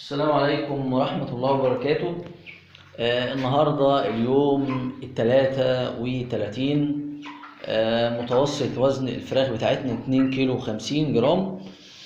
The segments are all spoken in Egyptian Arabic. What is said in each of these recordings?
السلام عليكم ورحمة الله وبركاته آه النهاردة اليوم التلاتة وتلاتين آه متوسط وزن الفراخ بتاعتنا اتنين كيلو خمسين جرام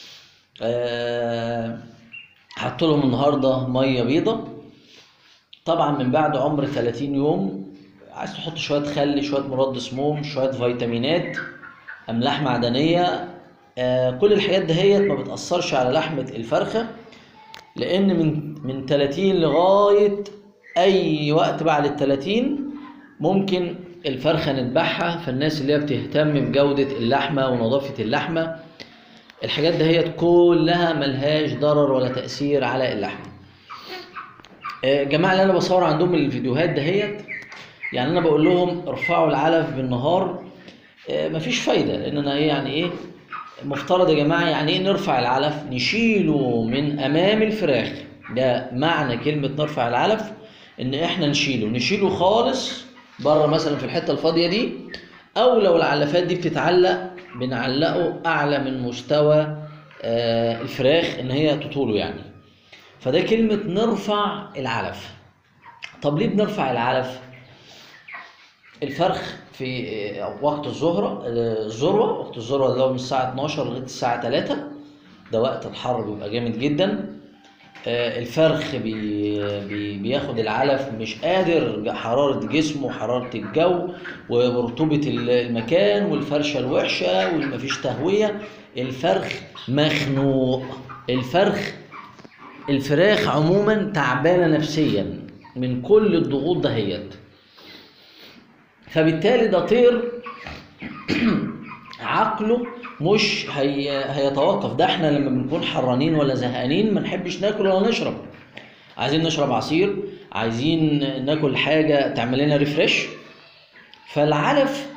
آه حط لهم النهاردة مية بيضة طبعا من بعد عمر 30 يوم عايز تحط شوية خل شوية مضاد سموم شوية فيتامينات أملاح معدنية آه كل الحاجات دهيت ما بتأثرش على لحمة الفرخة لان من من 30 لغايه اي وقت بعد ال 30 ممكن الفرخه نذبحها فالناس اللي هي بتهتم بجوده اللحمه ونظافه اللحمه الحاجات دهيت كلها ملهاش ضرر ولا تاثير على اللحمه آه، الجماعه اللي انا بصور عندهم الفيديوهات دهيت يعني انا بقول لهم ارفعوا العلف بالنهار آه، مفيش فايده لان انا ايه يعني ايه مفترض يا جماعه يعني ايه نرفع العلف نشيله من امام الفراخ ده معنى كلمه نرفع العلف ان احنا نشيله نشيله خالص بره مثلا في الحته الفاضيه دي او لو العلافات دي بتتعلق بنعلقه اعلى من مستوى آه، الفراخ ان هي تطوله يعني فده كلمه نرفع العلف طب ليه بنرفع العلف الفرخ في وقت الظهر الذروه وقت الذروه اللي هو من الساعه 12 لغايه الساعه 3 ده وقت الحر بيبقى جامد جدا آه، الفرخ بي بي بياخد العلف مش قادر حرارة جسمه وحرارة الجو ورطوبة المكان والفرشة الوحشة ومفيش تهوية الفرخ مخنوق الفرخ الفراخ عموما تعبانة نفسيا من كل الضغوط دهيت فبالتالي ده طير عقله مش هي... هيتوقف ده احنا لما بنكون حرانين ولا زهقانين ما نحبش ناكل ولا نشرب عايزين نشرب عصير عايزين ناكل حاجه تعمل لنا ريفريش فالعلف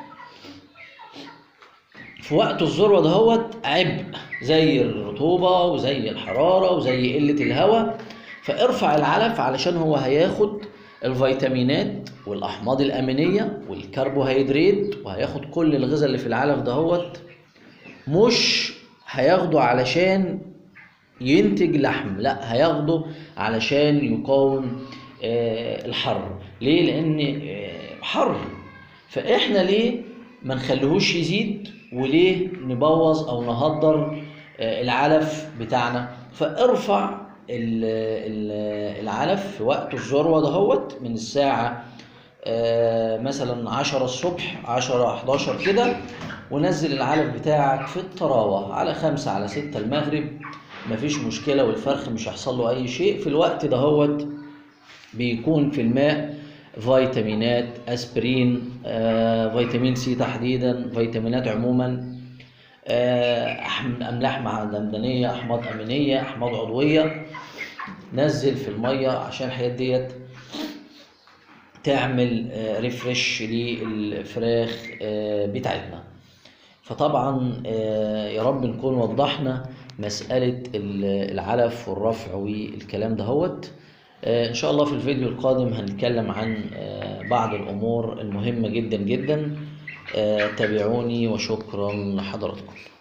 في وقت الذروه دهوت عبء زي الرطوبه وزي الحراره وزي قله الهواء فارفع العلف علشان هو هياخد الفيتامينات والاحماض الامينيه والكربوهيدرات وهياخد كل الغذاء اللي في العلف دهوت مش هياخده علشان ينتج لحم لا هياخده علشان يقاوم آه، الحر ليه لان آه، حر فاحنا ليه ما نخليهوش يزيد وليه نبوظ او نهدر آه، العلف بتاعنا فارفع ال- ال- العلف في وقت الذروه دهوت من الساعه آه، مثلا 10 الصبح 10 11 كده ونزل العلف بتاعك في الطراوه على 5 على 6 المغرب مفيش مشكله والفرخ مش هيحصل له اي شيء في الوقت دهوت بيكون في الماء فيتامينات اسبرين آه، فيتامين سي تحديدا فيتامينات عموما آه، أحم- املاح معدنيه احماض امينيه احماض عضويه نزل في الميه عشان الحاجات ديت تعمل آه، ريفرش للفراخ آه، بتاعتنا فطبعا آه، يا رب نكون وضحنا مسألة ال- العلف والرفع والكلام دهوت آه، ان شاء الله في الفيديو القادم هنتكلم عن آه، بعض الامور المهمة جدا جدا آه، تابعوني وشكرا لحضراتكم